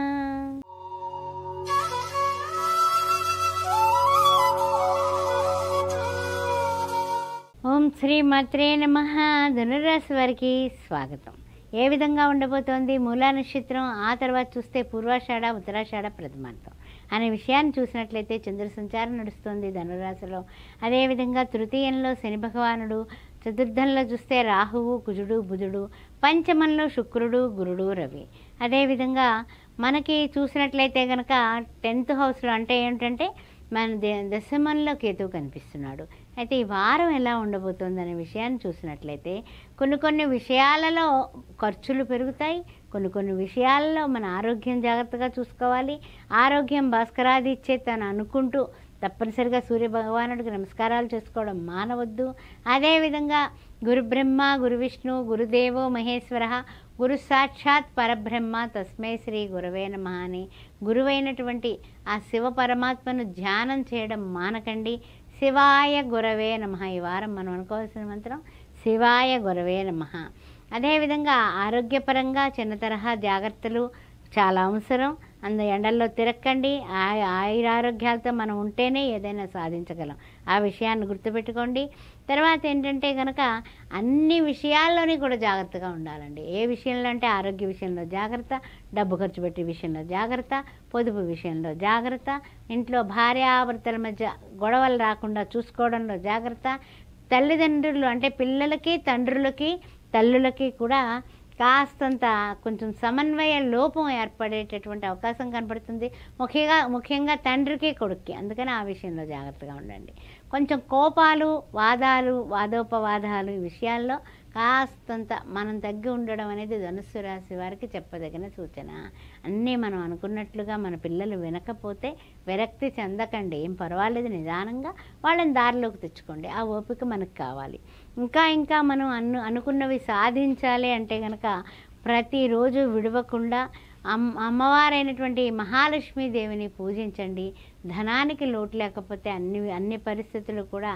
ఓం శ్రీ మాత్రే నమ ధనురాశి వారికి స్వాగతం ఏ విధంగా ఉండబోతోంది మూలా నక్షత్రం ఆ తర్వాత చూస్తే పూర్వాషాఢ ఉత్తరాషాఢ ప్రథమార్థం అనే విషయాన్ని చూసినట్లయితే చంద్ర సంచారం నడుస్తుంది ధనురాశిలో అదేవిధంగా తృతీయంలో శని భగవానుడు చతుర్థంలో చూస్తే రాహువు కుజుడు బుధుడు పంచమంలో శుక్రుడు గురుడు రవి అదేవిధంగా మనకి చూసినట్లయితే కనుక టెన్త్ హౌస్లో అంటే ఏంటంటే మన ద- దశమంలో కేతువు కనిపిస్తున్నాడు అయితే ఈ వారం ఎలా ఉండబోతుంది అనే విషయాన్ని చూసినట్లయితే కొన్ని కొన్ని విషయాలలో ఖర్చులు పెరుగుతాయి కొన్ని కొన్ని విషయాల్లో మన ఆరోగ్యం జాగ్రత్తగా చూసుకోవాలి ఆరోగ్యం భాస్కరాది ఇచ్చే తను అనుకుంటూ తప్పనిసరిగా సూర్య భగవానుడికి నమస్కారాలు చేసుకోవడం మానవద్దు అదేవిధంగా గురు బ్రహ్మ గురు విష్ణు గురుదేవో మహేశ్వర గురు సాక్షాత్ పరబ్రహ్మ తస్మై శ్రీ గురవే నమ అని గురువైనటువంటి ఆ శివ పరమాత్మను ధ్యానం చేయడం మానకండి శివాయ గురవే నమ ఈ వారం మనం అనుకోవాల్సిన మంత్రం శివాయ గురవే నమ అదేవిధంగా ఆరోగ్యపరంగా చిన్న తరహా జాగ్రత్తలు చాలా అవసరం అందు ఎండల్లో తిరక్కండి ఆ- ఆయురారోగ్యాలతో మనం ఉంటేనే ఏదైనా సాధించగలం ఆ విషయాన్ని గుర్తుపెట్టుకోండి తర్వాత ఏంటంటే కనుక అన్ని విషయాల్లోని కూడా జాగ్రత్తగా ఉండాలండి ఏ విషయంలో అంటే ఆరోగ్య విషయంలో జాగ్రత్త డబ్బు ఖర్చు పెట్టే విషయంలో జాగ్రత్త పొదుపు విషయంలో జాగ్రత్త ఇంట్లో భార్యాభర్తల మధ్య గొడవలు రాకుండా చూసుకోవడంలో జాగ్రత్త తల్లిదండ్రులు అంటే పిల్లలకి తండ్రులకి తల్లులకి కూడా కాస్తంత కొంచెం సమన్వయ లోపం ఏర్పడేటటువంటి అవకాశం కనపడుతుంది ముఖ్యంగా ముఖ్యంగా తండ్రికి కొడుక్కి అందుకని ఆ విషయంలో జాగ్రత్తగా ఉండండి కొంచెం కోపాలు వాదాలు వాదోపవాదాలు ఈ విషయాల్లో కాస్తంత మనం తగ్గి ఉండడం అనేది ధనుస్సు రాశి వారికి చెప్పదగిన సూచన అన్నీ మనం అనుకున్నట్లుగా మన పిల్లలు వినకపోతే విరక్తి చెందకండి ఏం పర్వాలేదు నిదానంగా వాళ్ళని దారిలోకి తెచ్చుకోండి ఆ ఓపిక మనకు కావాలి ఇంకా ఇంకా మనం అను అనుకున్నవి సాధించాలి అంటే కనుక ప్రతిరోజు విడవకుండా అమ్ అమ్మవారైనటువంటి మహాలక్ష్మీదేవిని పూజించండి ధనానికి లోటు లేకపోతే అన్ని అన్ని పరిస్థితులు కూడా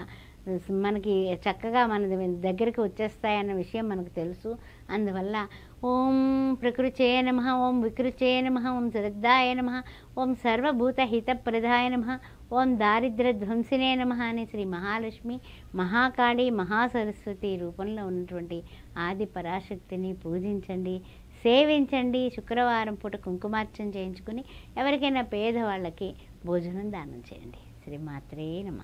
మనకి చక్కగా మన దగ్గరికి వచ్చేస్తాయన్న విషయం మనకు తెలుసు అందువల్ల ఓం ప్రకృచేయ నమ ఓం వికృచేయ నమ ఓం శ్రద్ధాయ నమ ఓం సర్వభూత హితప్రదాయ నమ ఓం దారిద్ర ధ్వంసినే నమ అని శ్రీ మహాలక్ష్మి మహాకాళి మహాసరస్వతి రూపంలో ఉన్నటువంటి ఆది పరాశక్తిని పూజించండి సేవించండి శుక్రవారం పూట కుంకుమార్చన చేయించుకుని ఎవరికైనా పేదవాళ్ళకి భోజనం దానం చేయండి శ్రీ మాత్రే నమ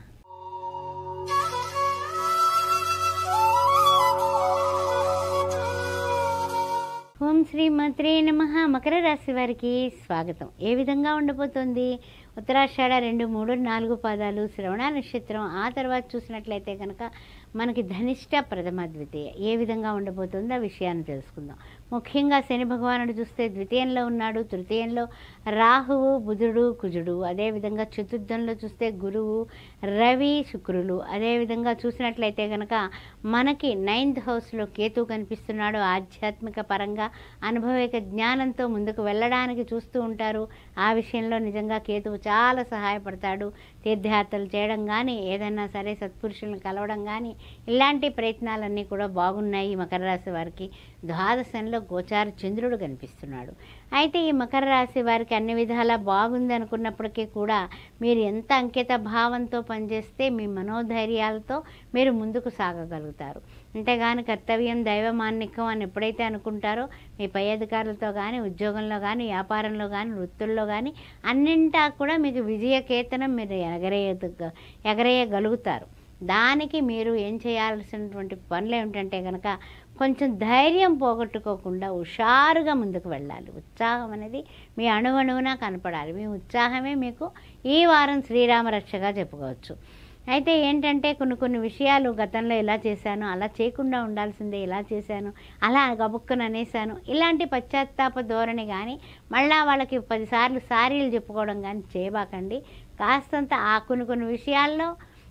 ఓం శ్రీ మాత్రే నమ మకర రాశి వారికి స్వాగతం ఏ విధంగా ఉండబోతోంది ఉత్తరాషాఢ రెండు మూడు నాలుగు పాదాలు శ్రవణ నక్షత్రం ఆ తర్వాత చూసినట్లయితే కనుక మనకి ధనిష్ట ప్రథమ ద్వితీయ ఏ విధంగా ఉండబోతుందో ఆ విషయాన్ని తెలుసుకుందాం ముఖ్యంగా శని భగవానుడు చూస్తే ద్వితీయంలో ఉన్నాడు తృతీయంలో రాహువు బుధుడు కుజుడు అదేవిధంగా చతుర్థంలో చూస్తే గురువు రవి శుక్రులు అదేవిధంగా చూసినట్లయితే కనుక మనకి నైన్త్ హౌస్లో కేతు కనిపిస్తున్నాడు ఆధ్యాత్మిక పరంగా అనుభవిక జ్ఞానంతో ముందుకు వెళ్ళడానికి చూస్తూ ఉంటారు ఆ విషయంలో నిజంగా కేతువు చాలా సహాయపడతాడు తీర్థయాత్రలు చేయడం కానీ ఏదైనా సరే సత్పురుషులను కలవడం కానీ ఇలాంటి ప్రయత్నాలన్నీ కూడా బాగున్నాయి మకర రాశి వారికి ద్వాదశంలో గోచార చంద్రుడు కనిపిస్తున్నాడు అయితే ఈ మకర రాశి వారికి అన్ని విధాలా బాగుంది అనుకున్నప్పటికీ కూడా మీరు ఎంత అంకిత భావంతో పనిచేస్తే మీ మనోధైర్యాలతో మీరు ముందుకు సాగగలుగుతారు అంతేగాని కర్తవ్యం దైవమాన్నికం అని ఎప్పుడైతే అనుకుంటారో మీ పై అధికారులతో కానీ ఉద్యోగంలో కానీ వ్యాపారంలో కానీ వృత్తుల్లో కానీ అన్నింటా కూడా మీకు విజయకేతనం మీరు ఎగరేయ ఎగరేయగలుగుతారు దానికి మీరు ఏం చేయాల్సినటువంటి పనులు ఏమిటంటే కనుక కొంచెం ధైర్యం పోగొట్టుకోకుండా హుషారుగా ముందుకు వెళ్ళాలి ఉత్సాహం అనేది మీ అణువణువున కనపడాలి మీ ఉత్సాహమే మీకు ఈ వారం శ్రీరామ రక్షగా చెప్పుకోవచ్చు అయితే ఏంటంటే కొన్ని కొన్ని విషయాలు గతంలో ఇలా చేశాను అలా చేయకుండా ఉండాల్సిందే ఇలా చేశాను అలా గబుక్కుని అనేసాను ఇలాంటి పశ్చాత్తాప ధోరణి కానీ మళ్ళా వాళ్ళకి పదిసార్లు సారీలు చెప్పుకోవడం కానీ చేయబాకండి కాస్తంత ఆ కొన్ని కొన్ని విషయాల్లో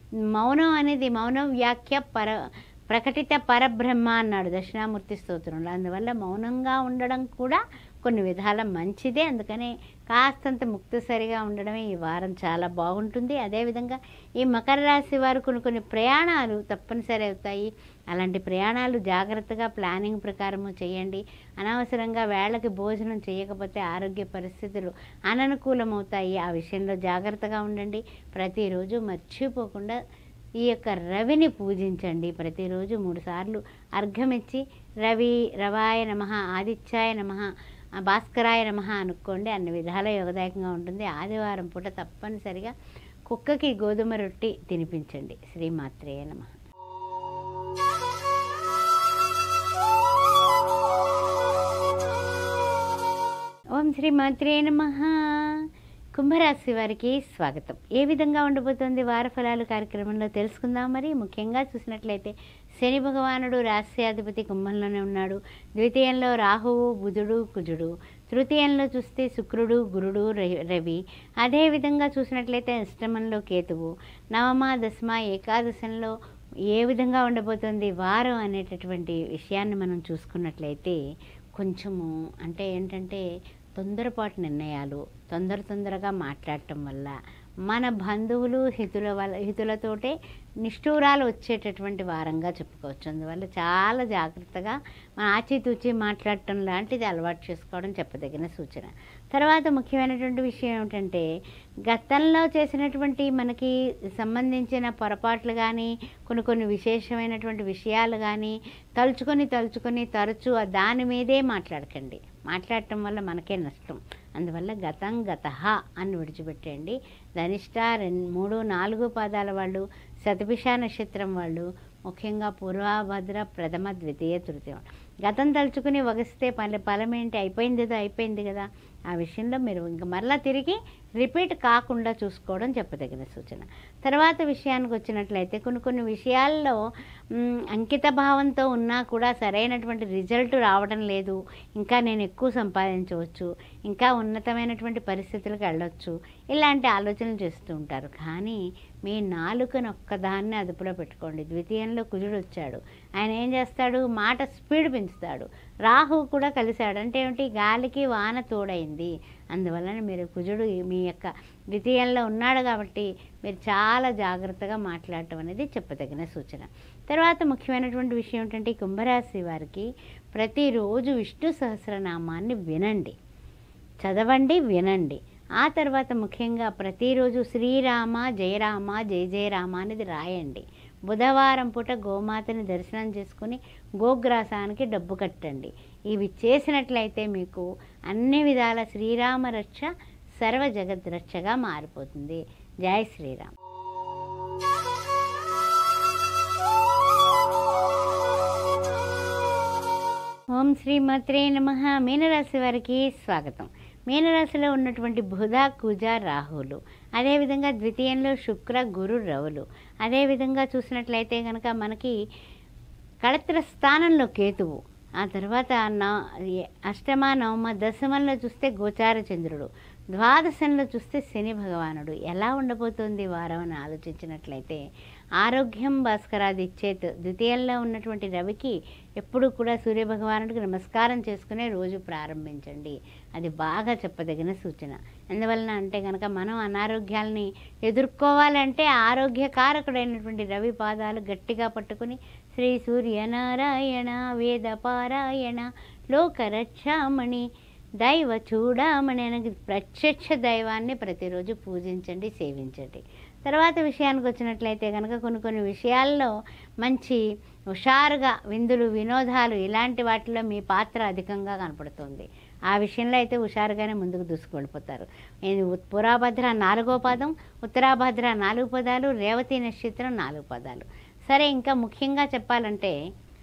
మౌనం అనేది మౌనం వ్యాఖ్య పర ప్రకటిత పరబ్రహ్మ అన్నాడు దక్షిణామూర్తి స్తోత్రంలో అందువల్ల మౌనంగా ఉండడం కూడా కొన్ని విధాల మంచిదే అందుకనే కాస్తంత ముక్తసరిగా ఉండడమే ఈ వారం చాలా బాగుంటుంది అదేవిధంగా ఈ మకర రాశి వారు కొన్ని కొన్ని ప్రయాణాలు తప్పనిసరి అవుతాయి అలాంటి ప్రయాణాలు జాగ్రత్తగా ప్లానింగ్ ప్రకారము చేయండి అనవసరంగా వేళకి భోజనం చేయకపోతే ఆరోగ్య పరిస్థితులు అననుకూలమవుతాయి ఆ విషయంలో జాగ్రత్తగా ఉండండి ప్రతిరోజు మర్చిపోకుండా ఈ యొక్క రవిని పూజించండి ప్రతిరోజు మూడు సార్లు అర్ఘమిచ్చి రవి రవాయ నమ ఆదిత్యాయ నమ భాస్కరాయ నమ అనుకోండి అన్ని విధాల యోగదాయకంగా ఉంటుంది ఆదివారం పూట తప్పనిసరిగా కుక్కకి గోధుమ రొట్టి తినిపించండి శ్రీమాత్రేయ నమ ఓం శ్రీ మాత్రే నమ కుంభరాశి వారికి స్వాగతం ఏ విధంగా ఉండబోతోంది వార ఫలాలు కార్యక్రమంలో తెలుసుకుందాం మరి ముఖ్యంగా చూసినట్లయితే శని భగవానుడు రాశ్యాధిపతి కుంభంలోనే ఉన్నాడు ద్వితీయంలో రాహువు బుధుడు కుజుడు తృతీయంలో చూస్తే శుక్రుడు గురుడు ర- రవి అదేవిధంగా చూసినట్లయితే అష్టమంలో కేతువు నవమ దశమ ఏకాదశంలో ఏ విధంగా ఉండబోతోంది వారం అనేటటువంటి విషయాన్ని మనం చూసుకున్నట్లయితే కొంచెము అంటే ఏంటంటే తొందరపాటు నిర్ణయాలు తొందర తొందరగా మాట్లాడటం వల్ల మన బంధువులు హితుల వల్ల హితులతోటే నిష్ఠూరాలు వచ్చేటటువంటి వారంగా చెప్పుకోవచ్చు అందువల్ల చాలా జాగ్రత్తగా మన ఆచితూచి మాట్లాడటం లాంటిది అలవాటు చేసుకోవడం చెప్పదగిన సూచన తర్వాత ముఖ్యమైనటువంటి విషయం ఏమిటంటే గతంలో చేసినటువంటి మనకి సంబంధించిన పొరపాట్లు కానీ కొన్ని కొన్ని విశేషమైనటువంటి విషయాలు కానీ తలుచుకొని తలుచుకొని తరచూ ఆ దాని మీదే మాట్లాడకండి మాట్లాడటం వల్ల మనకే నష్టం అందువల్ల గతం గత అని విడిచిపెట్టండి ధనిష్ట రెండు మూడు నాలుగు పాదాల వాళ్ళు శతభిష నక్షత్రం వాళ్ళు ముఖ్యంగా పూర్వభద్ర ప్రథమ ద్వితీయ తృతీయ గతం తలుచుకుని వగిస్తే పని ఫలం ఏంటి అయిపోయింది కదా అయిపోయింది కదా ఆ విషయంలో మీరు ఇంకా మరలా తిరిగి రిపీట్ కాకుండా చూసుకోవడం చెప్పదగిన సూచన తర్వాత విషయానికి వచ్చినట్లయితే కొన్ని కొన్ని విషయాల్లో మ్, అంకిత భావంతో ఉన్నా కూడా సరైనటువంటి రిజల్ట్ రావడం లేదు ఇంకా నేను ఎక్కువ సంపాదించవచ్చు ఇంకా ఉన్నతమైనటువంటి పరిస్థితులకు వెళ్ళొచ్చు ఇలాంటి ఆలోచనలు చేస్తూ ఉంటారు కానీ మీ నాలుకను ఒక్కదాన్ని అదుపులో పెట్టుకోండి ద్వితీయంలో కుజుడు వచ్చాడు ఆయన ఏం చేస్తాడు మాట స్పీడ్ పెంచుతాడు రాహు కూడా కలిశాడు అంటే ఏమిటి గాలికి వాన తోడైంది అయిపోయింది అందువలన మీరు కుజుడు మీ యొక్క ద్వితీయంలో ఉన్నాడు కాబట్టి మీరు చాలా జాగ్రత్తగా మాట్లాడటం అనేది చెప్పదగిన సూచన తర్వాత ముఖ్యమైనటువంటి విషయం ఏంటంటే ఈ కుంభరాశి వారికి ప్రతిరోజు విష్ణు సహస్రనామాన్ని వినండి చదవండి వినండి ఆ తర్వాత ముఖ్యంగా ప్రతిరోజు శ్రీరామ జయరామ జయ జయరామ అనేది రాయండి బుధవారం పూట గోమాతని దర్శనం చేసుకుని గోగ్రాసానికి డబ్బు కట్టండి ఇవి చేసినట్లయితే మీకు అన్ని విధాల శ్రీరామ రక్ష సర్వ జగత్ రక్షగా మారిపోతుంది జై శ్రీరామ్ ఓం శ్రీమత్రే నమ మీనరాశి వారికి స్వాగతం మీనరాశిలో ఉన్నటువంటి బుధ కుజ రాహులు అదేవిధంగా ద్వితీయంలో శుక్ర గురు రవులు అదేవిధంగా చూసినట్లయితే కనుక మనకి కళత్ర స్థానంలో కేతువు ఆ తర్వాత నవ అష్టమ నవమ దశమంలో చూస్తే గోచార చంద్రుడు ద్వాదశంలో చూస్తే శని భగవానుడు ఎలా ఉండబోతోంది ఈ వారం అని ఆలోచించినట్లయితే ఆరోగ్యం భాస్కరాది ఇచ్చేత్ ద్వితీయంలో ఉన్నటువంటి రవికి ఎప్పుడు కూడా సూర్య భగవానుడికి నమస్కారం చేసుకునే రోజు ప్రారంభించండి అది బాగా చెప్పదగిన సూచన ఎందువలన అంటే కనుక మనం అనారోగ్యాలని ఎదుర్కోవాలంటే ఆరోగ్యకారకుడైనటువంటి రవి పాదాలు గట్టిగా పట్టుకుని శ్రీ సూర్యనారాయణ వేద పారాయణ లోకరక్షామణి దైవ చూడమని అనే ప్రత్యక్ష దైవాన్ని ప్రతిరోజు పూజించండి సేవించండి తర్వాత విషయానికి వచ్చినట్లయితే కనుక కొన్ని కొన్ని విషయాల్లో మంచి హుషారుగా విందులు వినోదాలు ఇలాంటి వాటిలో మీ పాత్ర అధికంగా కనపడుతుంది ఆ విషయంలో అయితే హుషారుగానే ముందుకు దూసుకువెళ్ళిపోతారు ఇది ఉత్- పురాభద్ర నాలుగో పదం ఉత్తరాభద్ర నాలుగు పదాలు రేవతి నక్షత్రం నాలుగు పదాలు సరే ఇంకా ముఖ్యంగా చెప్పాలంటే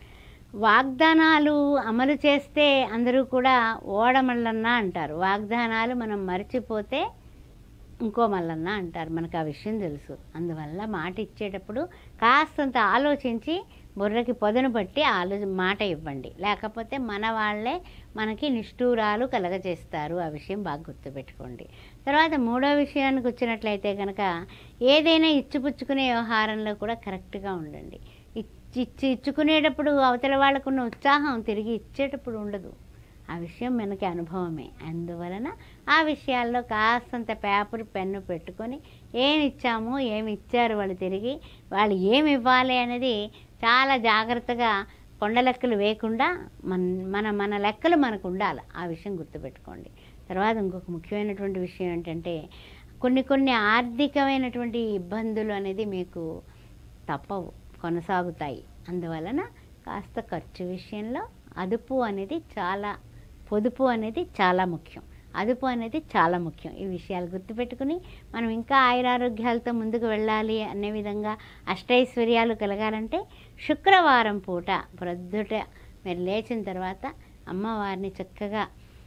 వాగ్దానాలు అమలు చేస్తే అందరూ కూడా ఓడమల్లన్న అంటారు వాగ్దానాలు మనం మర్చిపోతే ఇంకో మల్లన్న అంటారు మనకు ఆ విషయం తెలుసు అందువల్ల మాట ఇచ్చేటప్పుడు కాస్తంత ఆలోచించి బుర్రకి పొదను పట్టి ఆలో మాట ఇవ్వండి లేకపోతే మన వాళ్ళే మనకి నిష్ఠూరాలు కలగజేస్తారు ఆ విషయం బాగా గుర్తుపెట్టుకోండి తర్వాత మూడో విషయానికి వచ్చినట్లయితే కనుక ఏదైనా ఇచ్చిపుచ్చుకునే వ్యవహారంలో కూడా కరెక్ట్గా ఉండండి ఇచ్చి ఇచ్చి ఇచ్చుకునేటప్పుడు అవతల వాళ్ళకున్న ఉత్సాహం తిరిగి ఇచ్చేటప్పుడు ఉండదు ఆ విషయం మనకి అనుభవమే అందువలన ఆ విషయాల్లో కాస్తంత పేపర్ పెన్ను పెట్టుకొని ఏమి ఇచ్చాము ఏమి ఇచ్చారు వాళ్ళు తిరిగి వాళ్ళు ఏమి ఇవ్వాలి అనేది చాలా జాగ్రత్తగా కొండ లెక్కలు వేయకుండా మన మన మన లెక్కలు మనకు ఉండాలి ఆ విషయం గుర్తుపెట్టుకోండి తర్వాత ఇంకొక ముఖ్యమైనటువంటి విషయం ఏంటంటే కొన్ని కొన్ని ఆర్థికమైనటువంటి ఇబ్బందులు అనేది మీకు తప్పవు కొనసాగుతాయి అందువలన కాస్త ఖర్చు విషయంలో అదుపు అనేది చాలా పొదుపు అనేది చాలా ముఖ్యం అదుపు అనేది చాలా ముఖ్యం ఈ విషయాలు గుర్తుపెట్టుకుని మనం ఇంకా ఆయురారోగ్యాలతో ముందుకు వెళ్ళాలి అనే విధంగా అష్టైశ్వర్యాలు కలగాలంటే శుక్రవారం పూట ప్రొద్దుట మీరు లేచిన తర్వాత అమ్మవారిని చక్కగా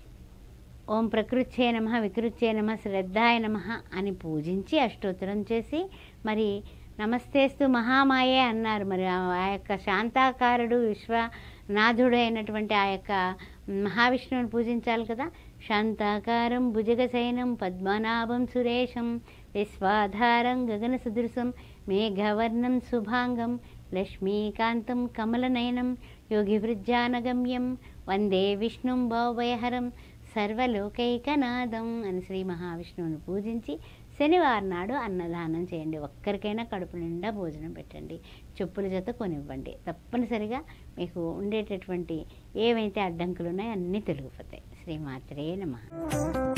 ఓం ప్రకృత్యే నమ వికృత్యే నమ శ్రద్ధాయ నమ అని పూజించి అష్టోత్తరం చేసి మరి నమస్తేస్తు మహామాయే అన్నారు మరి ఆ ఆ యొక్క శాంతాకారుడు విశ్వనాథుడు అయినటువంటి ఆ యొక్క మహావిష్ణువుని పూజించాలి కదా శాంతాకారం భుజగశయనం పద్మనాభం సురేశం విశ్వాధారం గగన సదృశం మేఘవర్ణం శుభాంగం లక్ష్మీకాంతం కమలనయనం యోగివృజ్జానగమ్యం వందే విష్ణుం భావయహరం సర్వలోకైకనాదం అని శ్రీ మహావిష్ణువుని పూజించి శనివారం నాడు అన్నదానం చేయండి ఒక్కరికైనా కడుపు నిండా భోజనం పెట్టండి చెప్పుల జత కొనివ్వండి తప్పనిసరిగా మీకు ఉండేటటువంటి ఏవైతే అడ్డంకులు ఉన్నాయో అన్నీ తొలగిపోతాయి శ్రీమాత్రే నమ